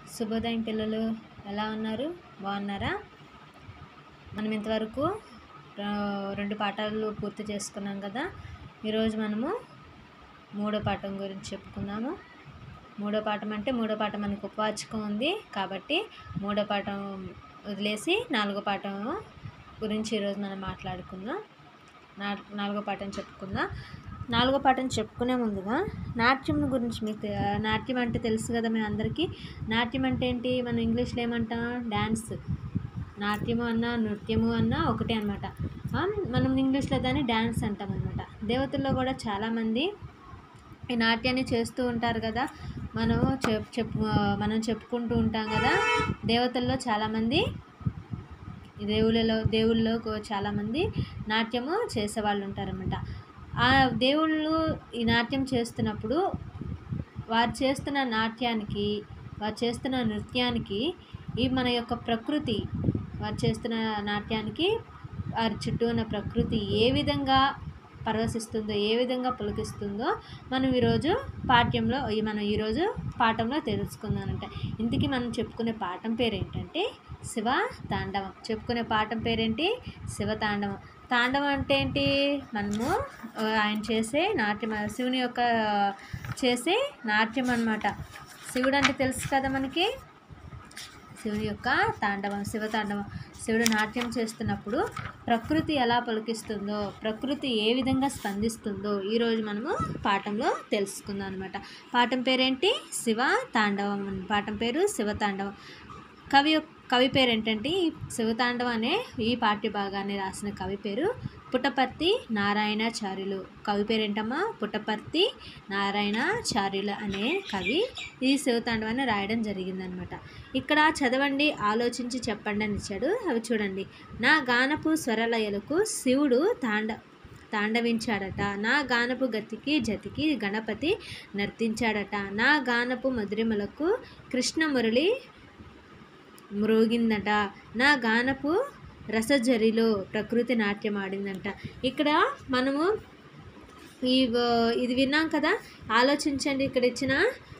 శుభోదయం పిల్లలు ఎలా ఉన్నారు బాగున్నారా మనం ఇంతవరకు ర- రెండు పాఠాలు పూర్తి చేసుకున్నాం కదా ఈరోజు మనము మూడో పాఠం గురించి చెప్పుకుందాము మూడో పాఠం అంటే మూడో పాఠం మనకు ఉపవాచకం ఉంది కాబట్టి మూడో పాఠం వదిలేసి నాలుగో పాఠం గురించి ఈరోజు మనం మాట్లాడుకుందాం నా నాలుగో పాఠం చెప్పుకుందాం నాలుగో పాఠం చెప్పుకునే ముందుగా నాట్యం గురించి మీకు తె- నాట్యం అంటే తెలుసు కదా మీ అందరికీ నాట్యం అంటే ఏంటి మనం ఇంగ్లీష్లో ఏమంటాం డ్యాన్స్ నాట్యము అన్నా నృత్యము అన్నా ఒకటే అనమాట మనం ఇంగ్లీష్లో దాన్ని డ్యాన్స్ అంటాం అనమాట దేవతల్లో కూడా చాలామంది ఈ నాట్యాన్ని చేస్తూ ఉంటారు కదా మనము చెప్ చెప్పు మనం చెప్పుకుంటూ ఉంటాం కదా దేవతల్లో చాలామంది దేవుళ్ళలో దేవుళ్ళలో కూ- చాలామంది నాట్యము చేసేవాళ్ళు ఉంటారన్నమాట ఆ దేవుళ్ళు ఈ నాట్యం చేస్తున్నప్పుడు వారు చేస్తున్న నాట్యానికి వారు చేస్తున్న నృత్యానికి ఈ మన యొక్క ప్రకృతి వారు చేస్తున్న నాట్యానికి వారి చుట్టూ ఉన్న ప్రకృతి ఏ విధంగా పరవశిస్తుందో ఏ విధంగా పులకిస్తుందో మనం ఈరోజు పాఠ్యంలో ఈ మనం ఈరోజు పాఠంలో తెలుసుకుందామంట ఇంతకీ మనం చెప్పుకునే పాఠం పేరు ఏంటంటే శివ తాండవం చెప్పుకునే పాఠం పేరేంటి శివ తాండవం తాండవం అంటే ఏంటి మనము ఆ, ఆయన చేసే నాట్యం శివుని యొక్క చేసే నాట్యం అన్నమాట శివుడు అంటే తెలుసు కదా మనకి శివుని యొక్క తాండవం శివ తాండవం శివుడు నాట్యం చేస్తున్నప్పుడు ప్రకృతి ఎలా పలికిస్తుందో ప్రకృతి ఏ విధంగా స్పందిస్తుందో ఈరోజు మనము పాఠంలో తెలుసుకుందాం అనమాట పాఠం పేరేంటి శివ తాండవం అని. పాఠం పేరు శివ తాండవం కవి యొక్క- కవి పేరు ఏంటంటే ఈ శివతాండవం అనే ఈ పాఠ్య భాగాన్ని రాసిన కవి పేరు పుట్టపర్తి నారాయణాచార్యులు కవి పేరు ఏంటమ్మా పుట్టపర్తి నారాయణాచార్యులు అనే కవి ఈ శివతాండవాన్ని రాయడం జరిగిందనమాట ఇక్కడ చదవండి ఆలోచించి చెప్పండి అని ఇచ్చాడు అవి చూడండి నా గానపు స్వరలయలకు శివుడు తాండ తాండవించాడట నా గానపు గతికి జతికి గణపతి నర్తించాడట నా గానపు మధురిమలకు కృష్ణమురళి మ్రోగిందట నా గానపు రసజరిలో ప్రకృతి నాట్యం ఆడిందంట ఇక్కడ మనము ఈ వ- ఇది విన్నాం కదా ఆలోచించండి ఇక్కడ ఇచ్చిన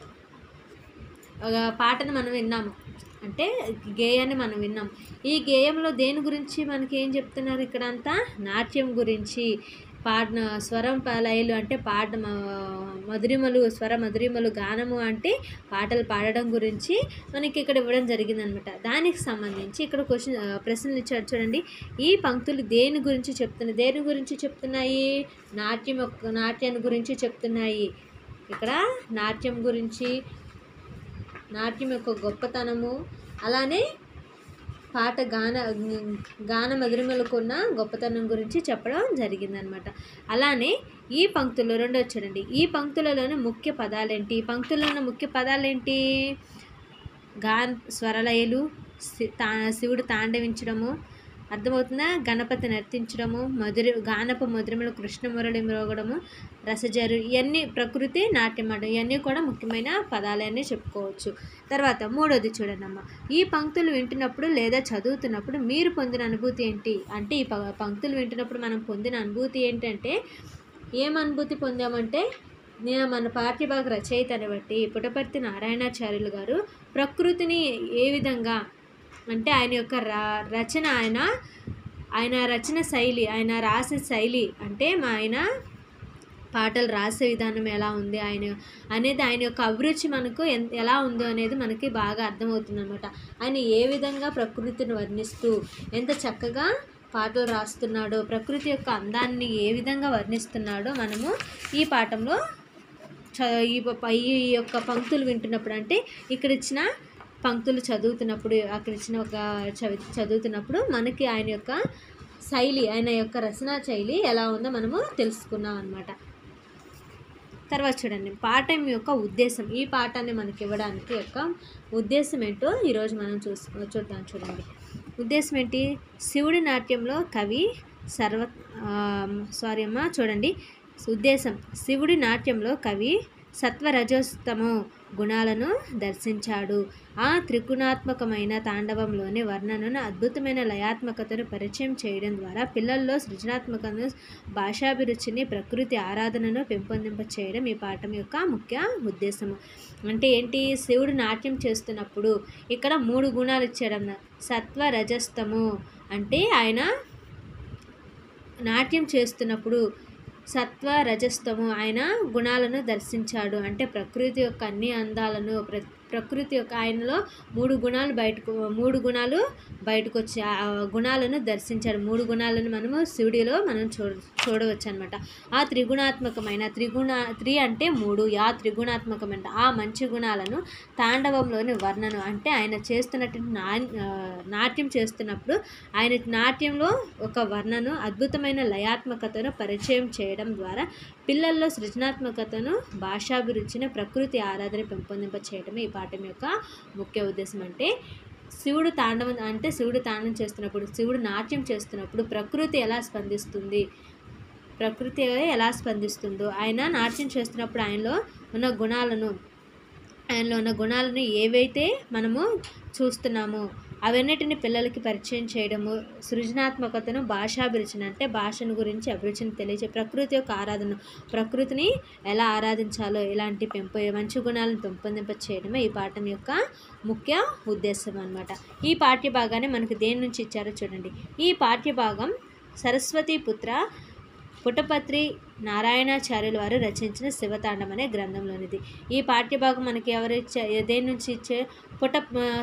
ఒక పాటను మనం విన్నాము అంటే గేయాన్ని మనం విన్నాం ఈ గేయంలో దేని గురించి మనకి ఏం చెప్తున్నారు ఇక్కడ అంతా నాట్యం గురించి పాడిన స్వరం ప- లయలు అంటే పాడ మ- మధురిమలు స్వర మధురిమలు గానము అంటే పాటలు పాడడం గురించి మనకి ఇక్కడ ఇవ్వడం జరిగిందనమాట దానికి సంబంధించి ఇక్కడ క్వశ్చన్ ఆ, ప్రశ్నలు ఇచ్చారు చూడండి ఈ పంక్తులు దేని గురించి చెప్తున్నాయి దేని గురించి చెప్తున్నాయి నాట్యం యొక్క నాట్యాన్ని గురించి చెప్తున్నాయి ఇక్కడ నాట్యం గురించి నాట్యం యొక్క గొప్పతనము అలానే పాట గాన గాన మధురిమలకున్న గొప్పతనం గురించి చెప్పడం జరిగిందనమాట అలానే ఈ పంక్తులు రెండో చూడండి ఈ పంక్తులలోని ముఖ్య పదాలేంటి ఈ పంక్తుల్లోని ముఖ్య పదాలేంటి గాన్ స్వరలయలు శి- తా శివుడు తాండవించడము అర్థమవుతుందా గణపతి నర్తించడము మధురి గానపు మధురములు కృష్ణమురళి మ్రోగడము రసజరు ఇవన్నీ ప్రకృతి నాట్యం ఆడడం ఇవన్నీ కూడా ముఖ్యమైన పదాలనే చెప్పుకోవచ్చు తర్వాత మూడోది చూడండి అమ్మ ఈ పంక్తులు వింటున్నప్పుడు లేదా చదువుతున్నప్పుడు మీరు పొందిన అనుభూతి ఏంటి అంటే ఈ ప- పంక్తులు వింటున్నప్పుడు మనం పొందిన అనుభూతి ఏంటంటే ఏం అనుభూతి పొందామంటే నేను మన పాఠ్యభాగ రచయితని బట్టి పుటపర్తి నారాయణాచార్యులు గారు ప్రకృతిని ఏ విధంగా అంటే ఆయన యొక్క రా రచన ఆయన ఆయన రచన శైలి ఆయన రాసే శైలి అంటే మా ఆయన పాటలు రాసే విధానం ఎలా ఉంది ఆయన అనేది ఆయన యొక్క అభిరుచి మనకు ఎన్ ఎలా ఉందో అనేది మనకి బాగా అర్థమవుతుంది అనమాట ఆయన ఏ విధంగా ప్రకృతిని వర్ణిస్తూ ఎంత చక్కగా పాటలు రాస్తున్నాడో ప్రకృతి యొక్క అందాన్ని ఏ విధంగా వర్ణిస్తున్నాడో మనము ఈ పాఠంలో చ ఈ ప- ఈ యొక్క పంక్తులు వింటున్నప్పుడు అంటే ఇక్కడ ఇచ్చిన పంక్తులు చదువుతున్నప్పుడు అక్కడ ఇచ్చిన ఒక చవి చదువుతున్నప్పుడు మనకి ఆయన యొక్క శైలి ఆయన యొక్క రచనా శైలి ఎలా ఉందో మనము తెలుసుకున్నాం అనమాట తర్వాత చూడండి పాఠం యొక్క ఉద్దేశం ఈ పాఠాన్ని మనకి ఇవ్వడానికి యొక్క ఉద్దేశం ఏంటో ఈరోజు మనం చూసు చూద్దాం చూడండి ఉద్దేశం ఏంటి శివుడి నాట్యంలో కవి సర్వ సారీ అమ్మా చూడండి ఉద్దేశం శివుడి నాట్యంలో కవి సత్వరజస్తమో గుణాలను దర్శించాడు ఆ త్రిగుణాత్మకమైన తాండవంలోని వర్ణనను అద్భుతమైన లయాత్మకతను పరిచయం చేయడం ద్వారా పిల్లల్లో సృజనాత్మకను భాషాభిరుచిని ప్రకృతి ఆరాధనను పెంపొందింప చేయడం ఈ పాఠం యొక్క ముఖ్య ఉద్దేశము అంటే ఏంటి శివుడు నాట్యం చేస్తున్నప్పుడు ఇక్కడ మూడు గుణాలు ఇచ్చాడు సత్వ రజస్తము అంటే ఆయన నాట్యం చేస్తున్నప్పుడు సత్వ రజస్తము ఆయన గుణాలను దర్శించాడు అంటే ప్రకృతి యొక్క అన్ని అందాలను ప్ర ప్రకృతి యొక్క ఆయనలో మూడు గుణాలు బయటకు మూడు గుణాలు బయటకు వచ్చి ఆ గుణాలను దర్శించాడు మూడు గుణాలను మనము శివుడిలో మనం చూ చూడవచ్చు అనమాట ఆ త్రిగుణాత్మకమైన త్రిగుణ త్రి అంటే మూడు ఆ త్రిగుణాత్మకమైన ఆ మంచి గుణాలను తాండవంలోని వర్ణను అంటే ఆయన చేస్తున్నటువంటి నా ఆ, నాట్యం చేస్తున్నప్పుడు ఆయన నాట్యంలో ఒక వర్ణను అద్భుతమైన లయాత్మకతను పరిచయం చేయడం ద్వారా పిల్లల్లో సృజనాత్మకతను భాషాభిరుచిని ప్రకృతి ఆరాధన పెంపొందింప చేయడమే ఈ పాఠం యొక్క ముఖ్య ఉద్దేశం అంటే శివుడు తాండవం అంటే శివుడు తాండవం చేస్తున్నప్పుడు శివుడు నాట్యం చేస్తున్నప్పుడు ప్రకృతి ఎలా స్పందిస్తుంది ప్రకృతి ఎలా స్పందిస్తుందో ఆయన నాట్యం చేస్తున్నప్పుడు ఆయనలో ఉన్న గుణాలను ఆయనలో ఉన్న గుణాలను ఏవైతే మనము చూస్తున్నామో అవన్నిటిని పిల్లలకి పరిచయం చేయడము సృజనాత్మకతను భాషాభిరుచిని అంటే భాషను గురించి అభిరుచిని తెలియచే ప్రకృతి యొక్క ఆరాధన ప్రకృతిని ఎలా ఆరాధించాలో ఇలాంటి పెంప మంచి గుణాలను పెంపొందింప చేయడమే ఈ పాఠం యొక్క ముఖ్య ఉద్దేశం అన్నమాట ఈ పాఠ్య భాగాన్ని మనకు దేని నుంచి ఇచ్చారో చూడండి ఈ పాఠ్య భాగం సరస్వతి పుత్ర పుటపత్రి నారాయణాచార్యుల వారు రచించిన శివతాండం అనే గ్రంథంలోనిది ఈ పాఠ్యభాగం మనకి ఎవరు ఇచ్చే దేని నుంచి ఇచ్చే పుట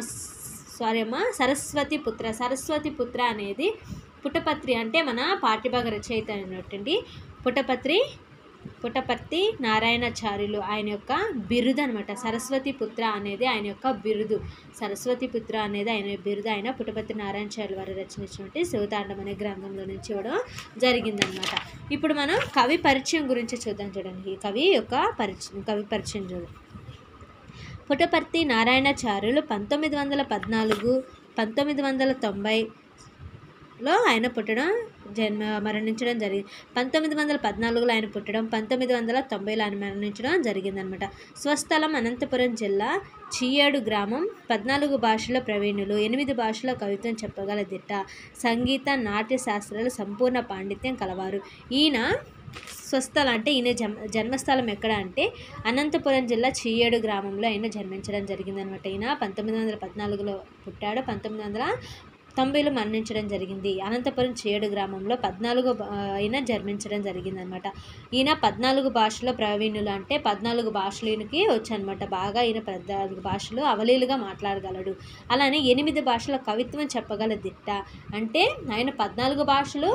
సారీ అమ్మా సరస్వతి పుత్ర సరస్వతి పుత్ర అనేది పుటపత్రి అంటే మన పాఠ్యభాగ రచయిత అయినటువంటి పుటపత్రి పుటపర్తి నారాయణాచార్యులు ఆయన యొక్క బిరుదు అనమాట సరస్వతి పుత్ర అనేది ఆయన యొక్క బిరుదు సరస్వతి పుత్ర అనేది ఆయన బిరుదు ఆయన పుటపర్తి నారాయణాచార్యులు వారు రచించినటువంటి శివతాండం అనే గ్రంథంలో నుంచి ఇవ్వడం జరిగిందనమాట ఇప్పుడు మనం కవి పరిచయం గురించి చూద్దాం చూడండి ఈ కవి యొక్క పరిచయం కవి పరిచయం చూద్దాం పుటపర్తి నారాయణాచార్యులు పంతొమ్మిది వందల పద్నాలుగు పంతొమ్మిది వందల తొంభైలో ఆయన పుట్టడం జన్మ మరణించడం జరిగింది పంతొమ్మిది వందల పద్నాలుగులో ఆయన పుట్టడం పంతొమ్మిది వందల తొంభైలో ఆయన మరణించడం జరిగిందనమాట స్వస్థలం అనంతపురం జిల్లా చీయాడు గ్రామం పద్నాలుగు భాషల ప్రవీణులు ఎనిమిది భాషల కవిత్వం చెప్పగల దిట్ట సంగీత నాట్య శాస్త్రాలు సంపూర్ణ పాండిత్యం కలవారు ఈయన స్వస్థలం అంటే ఈయన జన్ జన్మస్థలం ఎక్కడ అంటే అనంతపురం జిల్లా చీయేడు గ్రామంలో ఆయన జన్మించడం జరిగిందనమాట ఈయన పంతొమ్మిది వందల పద్నాలుగులో పుట్టాడు పంతొమ్మిది వందల తొంభైలో మరణించడం జరిగింది అనంతపురం చేడు గ్రామంలో పద్నాలుగు బ- ఆయన జన్మించడం జరిగిందనమాట ఈయన పద్నాలుగు భాషలో ప్రవీణులు అంటే పద్నాలుగు భాషలు ఈయనకి వచ్చనమాట బాగా ఈయన పద్నాలుగు భాషలు అవలీలుగా మాట్లాడగలడు అలానే ఎనిమిది భాషల కవిత్వం చెప్పగల దిట్ట అంటే ఆయన పద్నాలుగు భాషలు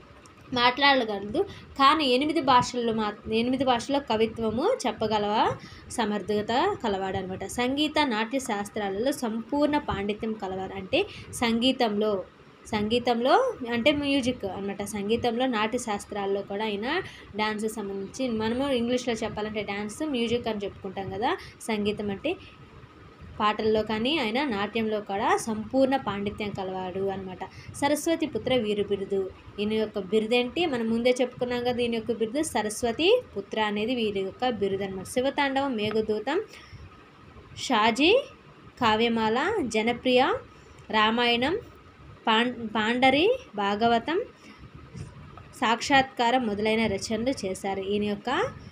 మాట్లాడగలదు కానీ ఎనిమిది భాషల్లో మా ఎనిమిది భాషల్లో కవిత్వము చెప్పగల సమర్థత కలవాడు అనమాట సంగీత నాట్య శాస్త్రాలలో సంపూర్ణ పాండిత్యం కలవారు అంటే సంగీతంలో సంగీతంలో అంటే మ్యూజిక్ అన్నమాట సంగీతంలో నాట్య శాస్త్రాల్లో కూడా ఆయన డాన్స్ సంబంధించి మనము ఇంగ్లీష్లో చెప్పాలంటే డాన్స్ మ్యూజిక్ అని చెప్పుకుంటాం కదా సంగీతం అంటే పాటల్లో కానీ ఆయన నాట్యంలో కూడా సంపూర్ణ పాండిత్యం కలవాడు అనమాట సరస్వతి పుత్ర వీరు బిరుదు ఈయన యొక్క బిరుదు ఏంటి మనం ముందే చెప్పుకున్నాం కదా దీని యొక్క బిరుదు సరస్వతి పుత్ర అనేది వీరి యొక్క బిరుదు అనమాట శివతాండవం మేఘదూతం షాజీ కావ్యమాల జనప్రియ రామాయణం పాం పాండరి భాగవతం సాక్షాత్కారం మొదలైన రచనలు చేశారు ఈయన యొక్క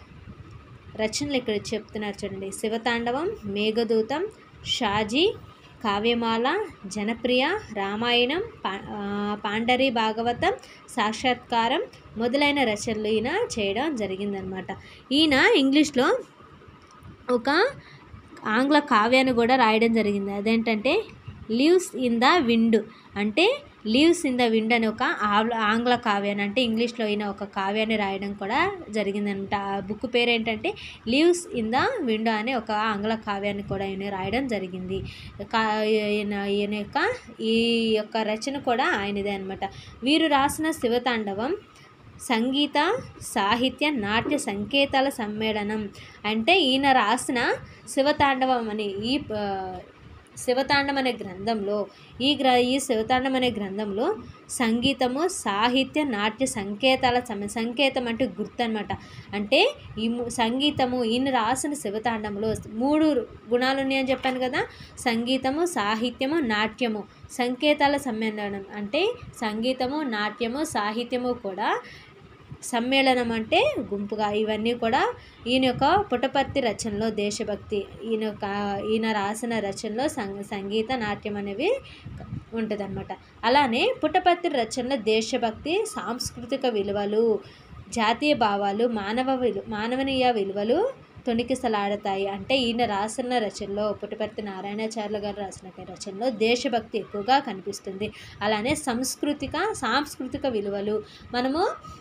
రచనలు ఇక్కడ చెప్తున్నారు చూడండి శివతాండవం మేఘదూతం షాజీ కావ్యమాల జనప్రియ రామాయణం పా ఆ, పాండరి భాగవతం సాక్షాత్కారం మొదలైన రచనలు ఈయన చేయడం జరిగిందనమాట ఈయన ఇంగ్లీష్లో ఒక ఆంగ్ల కావ్యాన్ని కూడా రాయడం జరిగింది అదేంటంటే లీవ్స్ ఇన్ ద విండ్ అంటే లీవ్స్ ఇన్ ద విండ్ అనే ఒక ఆంగ్ల ఆంగ్ల కావ్యాన్ని అంటే ఇంగ్లీష్లో అయిన ఒక కావ్యాన్ని రాయడం కూడా జరిగిందనమాట ఆ బుక్ పేరు ఏంటంటే లీవ్స్ ఇన్ ద విండ్ అనే ఒక ఆంగ్ల కావ్యాన్ని కూడా ఈయన రాయడం జరిగింది కా ఈయన ఈయన యొక్క ఈ యొక్క రచన కూడా ఆయనదే అనమాట వీరు రాసిన శివతాండవం సంగీత సాహిత్య నాట్య సంకేతాల సమ్మేళనం అంటే ఈయన రాసిన శివతాండవం అని ఈ ఆ, శివతాండం అనే గ్రంథంలో ఈ గ్ర ఈ శివతాండం అనే గ్రంథంలో సంగీతము సాహిత్య నాట్య సంకేతాల సమ సంకేతం అంటే గుర్తు అనమాట అంటే ఈ ము- సంగీతము ఈయన రాసిన శివతాండంలో మూడు గుణాలు ఉన్నాయని చెప్పాను కదా సంగీతము సాహిత్యము నాట్యము సంకేతాల సమ్మేళనం అంటే సంగీతము నాట్యము సాహిత్యము కూడా సమ్మేళనం అంటే గుంపుగా ఇవన్నీ కూడా ఈయన యొక్క పుటపర్తి రచనలో దేశభక్తి ఈయన యొక్క ఈయన రాసిన రచనలో సం సంగీత నాట్యం అనేవి ఉంటుందన్నమాట అలానే పుట్టపర్తి రచనలో దేశభక్తి సాంస్కృతిక విలువలు జాతీయ భావాలు మానవ విలు మానవనీయ విలువలు తొణికిసలాడతాయి అంటే ఈయన రాసిన రచనలో పుట్టపర్తి నారాయణాచార్యులు గారు రాసిన రచనలో దేశభక్తి ఎక్కువగా కనిపిస్తుంది అలానే సంస్కృతిక సాంస్కృతిక విలువలు మనము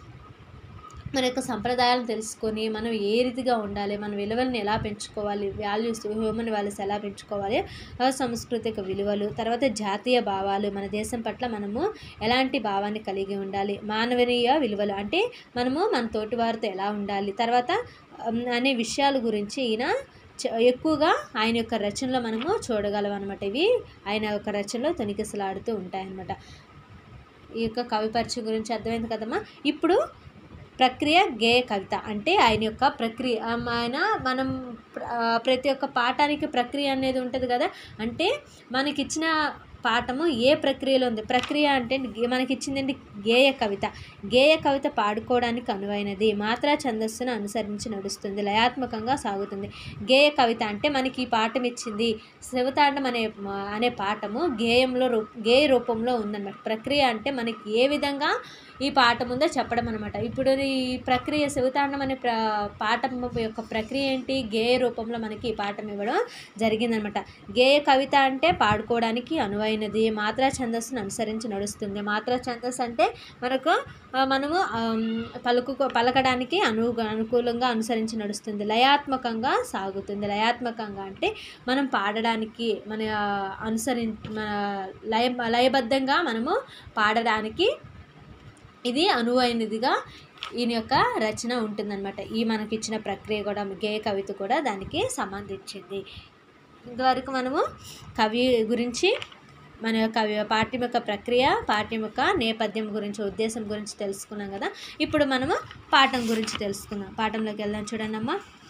మన యొక్క సంప్రదాయాలను తెలుసుకొని మనం ఏ రీతిగా ఉండాలి మన విలువలను ఎలా పెంచుకోవాలి వాల్యూస్ హ్యూమన్ వాల్యూస్ ఎలా పెంచుకోవాలి ఆ సాంస్కృతిక విలువలు తర్వాత జాతీయ భావాలు మన దేశం పట్ల మనము ఎలాంటి భావాన్ని కలిగి ఉండాలి మానవీయ విలువలు అంటే మనము మన తోటి వారితో ఎలా ఉండాలి తర్వాత ఉమ్, అనే విషయాల గురించి ఈయన చ- ఎక్కువగా ఆయన యొక్క రచనలో మనము చూడగలం అనమాట ఇవి ఆయన యొక్క రచనలో తొనికిసలాడుతూ ఉంటాయన్నమాట ఈ యొక్క కవి పరిచయం గురించి అర్థమైంది కదమ్మా ఇప్పుడు ప్రక్రియ గేయ కవిత అంటే ఆయన యొక్క ప్రక్రియ ఆమ్, ఆయన మనం ప్ర- ఆ, ప్రతి ఒక్క పాఠానికి ప్రక్రియ అనేది ఉంటుంది కదా అంటే మనకిచ్చిన పాఠము ఏ ప్రక్రియలో ఉంది ప్రక్రియ అంటే గే- మనకిచ్చిందండి గేయ కవిత గేయ కవిత పాడుకోవడానికి అనువైనది మాత్రా ఛందస్సును అనుసరించి నడుస్తుంది లయాత్మకంగా సాగుతుంది గేయ కవిత అంటే మనకి ఈ పాఠం ఇచ్చింది శివతాండం అనే అనే పాఠము గేయంలో రూ గేయ రూపంలో ఉందన్నమాట ప్రక్రియ అంటే మనకి ఏ విధంగా ఈ పాఠం ఉందో చెప్పడం అనమాట ఇప్పుడు ఈ ప్రక్రియ శివతాండం అనే ప్ర పాఠం యొక్క ప్రక్రియ ఏంటి గేయ రూపంలో మనకి ఈ పాఠం ఇవ్వడం జరిగిందనమాట గేయ కవిత అంటే పాడుకోవడానికి అనువైనది మాత్రా ఛందస్సును అనుసరించి నడుస్తుంది మాత్రా ఛందస్సు అంటే మనకు ఆ, మనము ఆమ్, పలుకు పలకడానికి అను అనుకూలంగా అనుసరించి నడుస్తుంది లయాత్మకంగా సాగుతుంది లయాత్మకంగా అంటే మనం పాడడానికి మన ఆ, అనుసరి మన లయ లయబద్ధంగా మనము పాడడానికి ఇది అనువైనదిగా ఈయన యొక్క రచన ఉంటుందన్నమాట ఈ మనకిచ్చిన ప్రక్రియ కూడా గేయ కవిత కూడా దానికి సంబంధించింది ఇంతవరకు మనము కవి గురించి మన యొక్క కవి- పాఠ్యం యొక్క ప్రక్రియ పాఠ్యం యొక్క నేపథ్యం గురించి ఉద్దేశం గురించి తెలుసుకున్నాం కదా ఇప్పుడు మనము పాఠం గురించి తెలుసుకుందాం పాఠంలోకి వెళ్దాం చూడండి అమ్మా